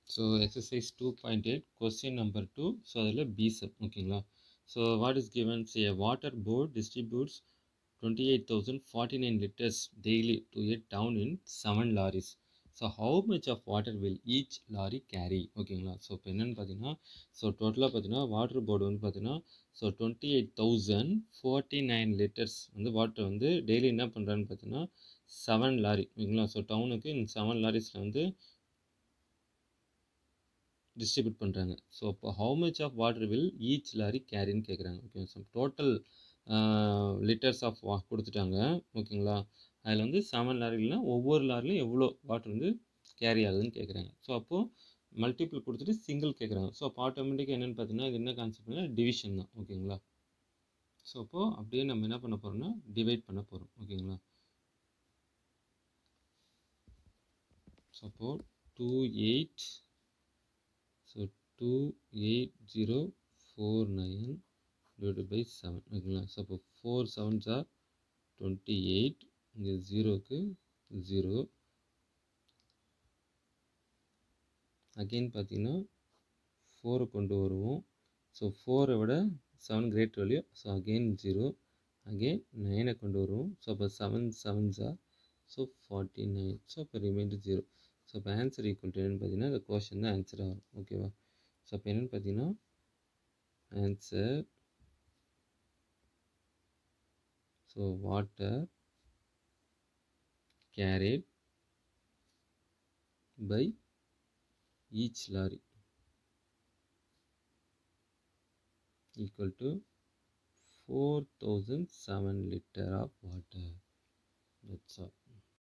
so exercise two point eight question number two so அதில் B sub ஓகேங்களா so what is given C a water board distributes twenty eight thousand forty nine litres daily to a town in seven lorries so how much of water will each lorry carry ஓகேங்களா so இப்போ என்னென்னு பார்த்தீங்கன்னா so டோட்டலாக பார்த்தீங்கன்னா water board வந்து பார்த்தீங்கன்னா so twenty eight thousand forty nine litres வந்து water வந்து டெய்லி என்ன பண்ணுறான்னு பார்த்தீங்கன்னா செவன் லாரி ஓகேங்களா ஸோ டவுனுக்கு இந்த செவன் லாரிஸில் வந்து டிஸ்ட்ரிபியூட் பண்ணுறாங்க ஸோ அப்போ how much of water will each lorry கேரின்னு கேட்குறாங்க okay so total litres of வா கொடுத்துட்டாங்க ஓகேங்களா அதில் வந்து செவன் லாரிலாம் ஒவ்வொரு லாரிலையும் எவ்வளோ வாட்டர் வந்து கேரி ஆகுதுன்னு கேட்குறாங்க ஸோ அப்போது மல்டிபிள் கொடுத்துட்டு சிங்கிள் கேட்குறாங்க ஸோ அப்போ ஆட்டோமேட்டிக்காக என்னென்னு பார்த்தீங்கன்னா இது என்ன கான்செப்ட்னா டிவிஷன் தான் ஓகேங்களா ஸோ அப்போது அப்படியே நம்ம என்ன பண்ண போகிறோம்னா டிவைட் பண்ண போகிறோம் ஓகேங்களா ஸோ அப்போது two eight so two eight zero four nine divide by seven ஓகேங்களா ஸோ அப்போ four sevens are twenty eight இங்கே ஜீரோக்கு ஜீரோ அகெயின் பார்த்தீங்கன்னா ஃபோரை கொண்டு வருவோம் ஸோ ஃபோரை விட seven great value so again zero again நைனை கொண்டு வருவோம் ஸோ அப்போ seven sevens are so forty nine so அப்போ ரிமைண்டர் ஜீரோ ஸோ இப்போ ஆன்சர் ஈக்குவல் டு என்னென்னு பார்த்தீங்கன்னா இந்த கொஷன் தான் ஆன்சர் ஆகும் ஓகேவா ஸோ அப்போ என்னென்னு பார்த்தீங்கன்னா answer so water carried by each lorry equal to 4007 liter of water that's all